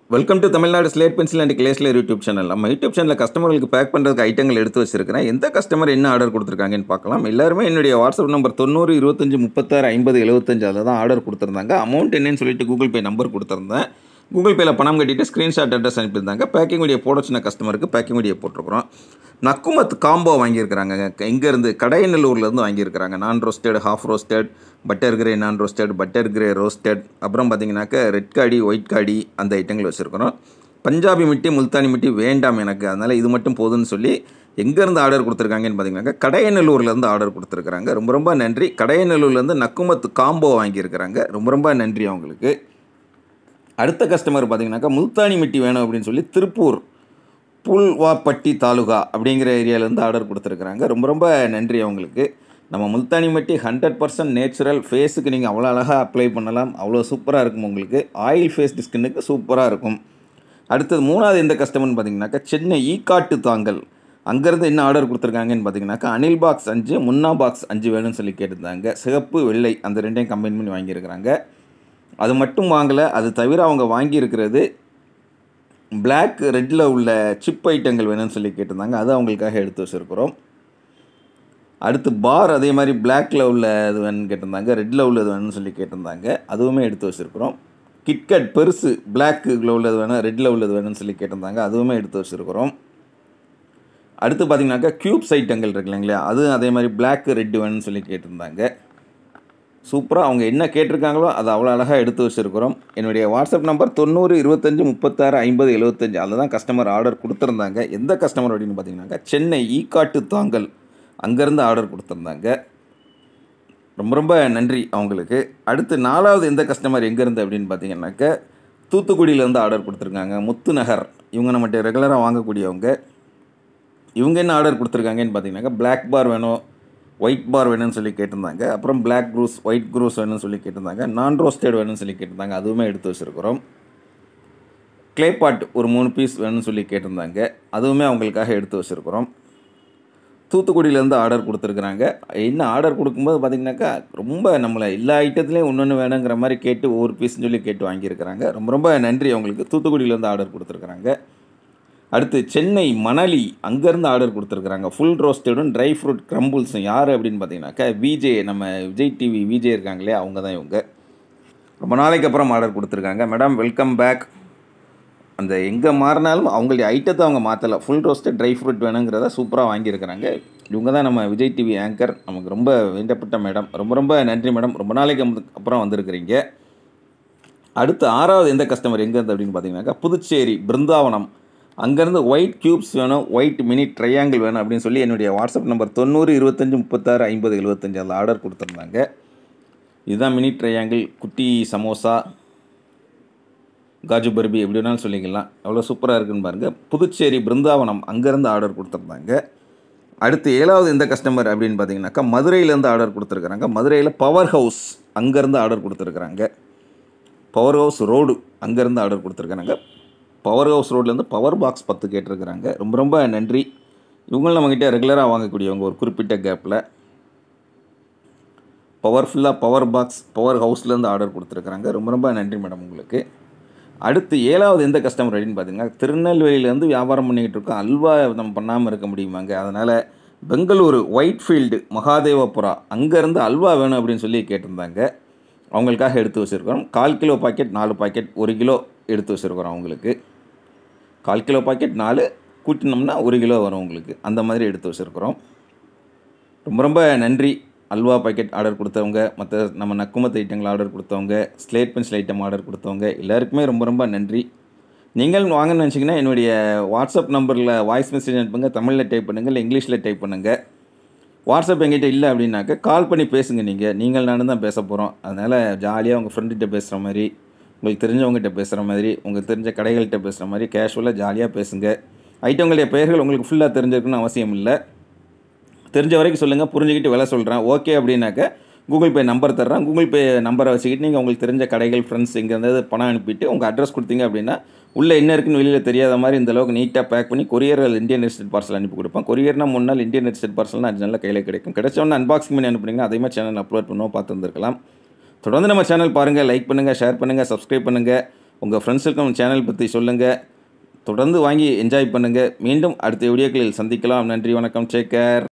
welcome to Tamil Nadu slate pencil and கிளேஸ்லர் YouTube channel நம்ம YouTube சேனலில் கஸ்டமர்களுக்கு பேக் பண்ணுறதுக்கு ஐட்டங்கள் எடுத்து வச்சிருக்கிறேன் எந்த கஸ்டமர் என்ன ஆர்டர் கொடுத்துருக்காங்கன்னு பார்க்கலாம் எல்லாருமே என்னுடைய வாட்ஸ்அப் நம்பர் தொண்ணூறு இருபத்தஞ்சி முப்பத்தாறு ஐம்பது எழுபத்தஞ்சு அதில் தான் ஆர்டர் கொடுத்துருந்தாங்க அமௌண்ட் என்னன்னு சொல்லிட்டு கூகுள் பே நம்பர் கொடுத்துருந்தேன் கூகுள் பேயில் பணம் கட்டிட்டு ஸ்க்ரீன்ஷாட் அட்ரஸ் அனுப்பியிருந்தாங்க பேக்கிங் வீடியோ போட சின்ன கஸ்டமருக்கு பேக்கிங் வீடியோ போட்டிருக்கிறோம் நக்குமத் காம்போ வாங்கியிருக்கிறாங்க இங்கேருந்து கடையநல்லூர்லேருந்து வாங்கியிருக்கிறாங்க non roasted half roasted butter grey non roasted butter grey roasted அப்புறம் பார்த்தீங்கன்னாக்க ரெட் காடி ஒயிட் காடி அந்த ஐட்டங்கள் வச்சுருக்கிறோம் பஞ்சாபி மிட்டி முல்தானி மிட்டி வேண்டாம் எனக்கு அதனால் இது மட்டும் போதும்னு சொல்லி எங்கேருந்து ஆர்டர் கொடுத்துருக்காங்கன்னு பார்த்தீங்கன்னாக்கா கடையநல்லூர்லேருந்து ஆர்டர் கொடுத்துருக்குறாங்க ரொம்ப ரொம்ப நன்றி கடையநல்லூர்லேருந்து நக்குமத் காம்போ வாங்கியிருக்கிறாங்க ரொம்ப ரொம்ப நன்றி அவங்களுக்கு அடுத்த கஸ்டமர் பார்த்தீங்கன்னாக்கா முல்தானி மிட்டி வேணும் அப்படின்னு சொல்லி திருப்பூர் புல்வாப்பட்டி தாலுகா அப்படிங்கிற ஏரியாவிலேருந்து ஆர்டர் கொடுத்துருக்குறாங்க ரொம்ப ரொம்ப நன்றி அவங்களுக்கு நம்ம முல்தானி மட்டி ஹண்ட்ரட் பர்சன்ட் நேச்சுரல் ஃபேஸுக்கு நீங்கள் அவ்வளோ அழகாக அப்ளை பண்ணலாம் அவ்வளோ சூப்பராக இருக்கும் உங்களுக்கு ஆயில் ஃபேஸ் ஸ்கின்னுக்கு சூப்பராக இருக்கும் அடுத்தது மூணாவது எந்த கஸ்டமர்னு பார்த்தீங்கன்னாக்கா சென்னை ஈக்காட்டு தாங்கல் அங்கேருந்து என்ன ஆர்டர் கொடுத்துருக்காங்கன்னு பார்த்தீங்கன்னாக்கா அனில் பாக்ஸ் அஞ்சு முன்னா பாக்ஸ் அஞ்சு வேணும்னு சொல்லி கேட்டிருந்தாங்க சிகப்பு வெள்ளை அந்த ரெண்டையும் கம்பைன் பண்ணி வாங்கியிருக்கிறாங்க அது மட்டும் வாங்கலை அது தவிர அவங்க வாங்கியிருக்கிறது பிளாக் ரெட்டில் உள்ள சிப் ஐட்டங்கள் வேணும்னு சொல்லி கேட்டிருந்தாங்க அது அவங்களுக்காக எடுத்து வச்சுருக்குறோம் அடுத்து பார் அதே மாதிரி பிளாக்கில் உள்ள இது வேணும்னு கேட்டிருந்தாங்க ரெட்டில் உள்ளது வேணும்னு சொல்லி கேட்டிருந்தாங்க அதுவுமே எடுத்து வச்சுருக்குறோம் கிட்கட் பெருசு பிளாக்கில் உள்ளது வேணும் ரெட்டில் உள்ளது வேணும்னு சொல்லி கேட்டிருந்தாங்க அதுவுமே எடுத்து வச்சுருக்குறோம் அடுத்து பார்த்தீங்கன்னாக்கா க்யூப்ஸ் ஐட்டங்கள் இருக்கு இல்லைங்களா அதுவும் அதே மாதிரி பிளாக் ரெட்டு வேணும்னு சொல்லி கேட்டிருந்தாங்க சூப்பராக அவங்க என்ன கேட்டிருக்காங்களோ அதை அவ்வளோ அழகாக எடுத்து வச்சுருக்கிறோம் என்னுடைய வாட்ஸ்அப் நம்பர் தொண்ணூறு இருபத்தஞ்சி முப்பத்தாறு ஐம்பது எழுபத்தஞ்சு அதில் தான் கஸ்டமர் ஆர்டர் கொடுத்துருந்தாங்க எந்த கஸ்டமர் அப்படின்னு பார்த்தீங்கன்னாக்கா சென்னை ஈக்காட்டு தாங்கல் அங்கேருந்து ஆர்டர் கொடுத்துருந்தாங்க ரொம்ப ரொம்ப நன்றி அவங்களுக்கு அடுத்து நாலாவது எந்த கஸ்டமர் எங்கேருந்து அப்படின்னு பார்த்தீங்கன்னாக்கா தூத்துக்குடியிலேருந்து ஆர்டர் கொடுத்துருக்காங்க முத்து நகர் இவங்க நம்மகிட்ட ரெகுலராக வாங்கக்கூடியவங்க இவங்க என்ன ஆர்டர் கொடுத்துருக்காங்கன்னு பார்த்தீங்கன்னாக்கா பிளாக் பார் வேணும் ஒயிட் பார் வேணும்னு சொல்லி கேட்டிருந்தாங்க அப்புறம் பிளாக் க்ரூஸ் ஒயிட் க்ரூஸ் வேணும்னு சொல்லி கேட்டிருந்தாங்க நான் ரோஸ்டட் வேணும்னு சொல்லி கேட்டிருந்தாங்க அதுவுமே எடுத்து வச்சுருக்குறோம் க்ளே பாட் ஒரு மூணு பீஸ் வேணும்னு சொல்லி கேட்டிருந்தாங்க அதுவுமே அவங்களுக்காக எடுத்து வச்சுருக்குறோம் தூத்துக்குடியிலேருந்து ஆர்டர் கொடுத்துருக்குறாங்க என்ன ஆர்டர் கொடுக்கும்போது பார்த்திங்கனாக்கா ரொம்ப நம்மளை எல்லா ஐட்டத்துலேயும் ஒன்று ஒன்று வேணுங்கிற மாதிரி கேட்டு ஒவ்வொரு பீஸ்னு சொல்லி கேட்டு வாங்கியிருக்கிறாங்க ரொம்ப ரொம்ப நன்றி அவங்களுக்கு தூத்துக்குடியிலேருந்து ஆர்டர் கொடுத்துருக்குறாங்க அடுத்து சென்னை மணலி அங்கேருந்து ஆர்டர் கொடுத்துருக்குறாங்க ஃபுல் ரோஸ்டடும் ட்ரை ஃப்ரூட் க்ரம்பிள்ஸும் யார் அப்படின்னு பார்த்தீங்கன்னாக்கா விஜே நம்ம விஜய் டிவி விஜே இருக்காங்களே அவங்க தான் இவங்க ரொம்ப நாளைக்கு அப்புறம் ஆர்டர் கொடுத்துருக்காங்க மேடம் வெல்கம் பேக் அந்த எங்கே மாறினாலும் அவங்களுடைய ஐட்டத்தை அவங்க மாற்றலை ஃபுல் ரோஸ்டட் ட்ரை ஃப்ரூட் வேணுங்கிறத சூப்பராக வாங்கியிருக்கிறாங்க இவங்க தான் நம்ம விஜய் டிவி ஆங்கர் நமக்கு ரொம்ப வேண்டப்பட்ட மேடம் ரொம்ப ரொம்ப நன்றி மேடம் ரொம்ப நாளைக்கு அப்புறம் வந்திருக்கிறீங்க அடுத்து ஆறாவது எந்த கஸ்டமர் எங்கேருந்து அப்படின்னு பார்த்தீங்கன்னாக்கா புதுச்சேரி பிருந்தாவனம் அங்கேருந்து ஒயிட் க்யூப்ஸ் வேணும் ஒயிட் மினி ட்ரையாங்கிள் வேணும் அப்படின்னு சொல்லி என்னுடைய வாட்ஸ்அப் நம்பர் தொண்ணூறு இருபத்தஞ்சி முப்பத்தாறு ஐம்பது எழுபத்தஞ்சு அதில் ஆர்டர் கொடுத்துருந்தாங்க இதுதான் மினி ட்ரையாங்கிள் குட்டி சமோசா காஜு பர்பி எப்படி வேணாலும் சொல்லிக்கலாம் எவ்வளோ சூப்பராக இருக்குன்னு பாருங்கள் புதுச்சேரி பிருந்தாவனம் அங்கேருந்து ஆர்டர் கொடுத்துருந்தாங்க அடுத்து ஏழாவது எந்த கஸ்டமர் அப்படின்னு பார்த்தீங்கன்னாக்கா மதுரையிலேருந்து ஆர்டர் கொடுத்துருக்குறாங்க மதுரையில் பவர் ஹவுஸ் அங்கேருந்து ஆர்டர் கொடுத்துருக்குறாங்க பவர் ஹவுஸ் ரோடு அங்கேருந்து ஆர்டர் கொடுத்துருக்குறாங்க பவர் ஹவுஸ் ரோட்லேருந்து பவர் பாக்ஸ் பத்து கேட்டிருக்கிறாங்க ரொம்ப ரொம்ப நன்றி இவங்களும் நம்மக்கிட்ட ரெகுலராக வாங்கக்கூடியவங்க ஒரு குறிப்பிட்ட கேப்பில் பவர்ஃபுல்லாக பவர் பாக்ஸ் பவர் ஹவுஸ்லேருந்து ஆர்டர் கொடுத்துருக்குறாங்க ரொம்ப ரொம்ப நன்றி மேடம் உங்களுக்கு அடுத்து ஏழாவது எந்த கஸ்டமர் அப்படின்னு பார்த்தீங்கன்னா திருநெல்வேலியிலேருந்து வியாபாரம் பண்ணிக்கிட்டு இருக்கோம் அல்வா நம்ம பண்ணாமல் இருக்க முடியுமாங்க அதனால் பெங்களூரு ஒயிட் ஃபீல்டு மகாதேவபுரா அங்கேருந்து அல்வா வேணும் அப்படின்னு சொல்லி கேட்டிருந்தாங்க அவங்களுக்காக எடுத்து வச்சுருக்கிறோம் கால் கிலோ பாக்கெட் நாலு பாக்கெட் ஒரு கிலோ எடுத்து வச்சுருக்குறோம் அவங்களுக்கு கால் கிலோ பாக்கெட் நாலு கூட்டினோம்னா ஒரு கிலோ வரும் உங்களுக்கு அந்த மாதிரி எடுத்து வச்சுருக்குறோம் ரொம்ப ரொம்ப நன்றி அல்வா பாக்கெட் ஆர்டர் கொடுத்தவங்க மற்ற நம்ம நக்குமத்து ஐட்டங்கள் ஆர்டர் கொடுத்தவங்க ஸ்லேட் பென்சில் ஐட்டம் ஆர்டர் கொடுத்தவங்க எல்லாருக்குமே ரொம்ப ரொம்ப நன்றி நீங்கள் வாங்கன்னு நினச்சிங்கன்னா என்னுடைய வாட்ஸ்அப் நம்பரில் வாய்ஸ் மெசேஜ் அனுப்புங்க தமிழில் டைப் பண்ணுங்கள் இல்லை இங்கிலீஷில் டைப் பண்ணுங்கள் வாட்ஸ்அப் எங்கிட்ட இல்லை அப்படின்னாக்க கால் பண்ணி பேசுங்க நீங்கள் நீங்கள் நானும் தான் பேச போகிறோம் அதனால் ஜாலியாக உங்கள் ஃப்ரெண்டுகிட்ட பேசுகிற மாதிரி உங்களுக்கு தெரிஞ்சவங்ககிட்ட பேசுகிற மாதிரி உங்களுக்கு தெரிஞ்ச கடைகள்கிட்ட பேசுகிற மாதிரி கேஷுவலாக ஜாலியாக பேசுங்க ஐட்டங்களுடைய பெயர்கள் உங்களுக்கு ஃபுல்லாக தெரிஞ்சிருக்குன்னு அவசியம் இல்லை தெரிஞ்ச வரைக்கும் சொல்லுங்கள் புரிஞ்சுக்கிட்டு விலை சொல்கிறேன் ஓகே அப்படின்னாக்க கூகுள் பே நம்பர் தர்றேன் கூகுள் பே நம்பரை வச்சுக்கிட்டு நீங்கள் உங்களுக்கு தெரிஞ்ச கடைகள் ஃப்ரெண்ட்ஸ் இங்கே இருந்தது பணம் அனுப்பிட்டு உங்கள் அட்ரஸ் கொடுத்தீங்க அப்படின்னா உள்ளே என்ன இருக்குன்னு வெளியில் தெரியாத மாதிரி இந்த அளவுக்கு நீட்டாக பேக் பண்ணி கொரியர் இந்தியன் எஸ்டேட் பார்சல் அனுப்பி கொடுப்பேன் கொரியர்னா முன்னாள் நாள் இந்தியன் எஸ்டேட் பார்சல்னா அஞ்சு நாளில் கையில் கிடைக்கும் கிடைச்சவொன்னே அன்பாக்சிங் பண்ணி அனுப்புனீங்கன்னா அதே மாதிரி சேனல் அப்லோட் பண்ணுவோம் பார்த்து வந்துருக்கலாம் தொடர்ந்து நம்ம சேனல் பாருங்கள் லைக் பண்ணுங்கள் ஷேர் பண்ணுங்கள் சப்ஸ்கிரைப் பண்ணுங்கள் உங்கள் ஃப்ரெண்ட்ஸுக்கும் சேனல் பற்றி சொல்லுங்கள் தொடர்ந்து வாங்கி என்ஜாய் பண்ணுங்கள் மீண்டும் அடுத்த வீடியோக்களில் சந்திக்கலாம் நன்றி வணக்கம் டேக் கேர்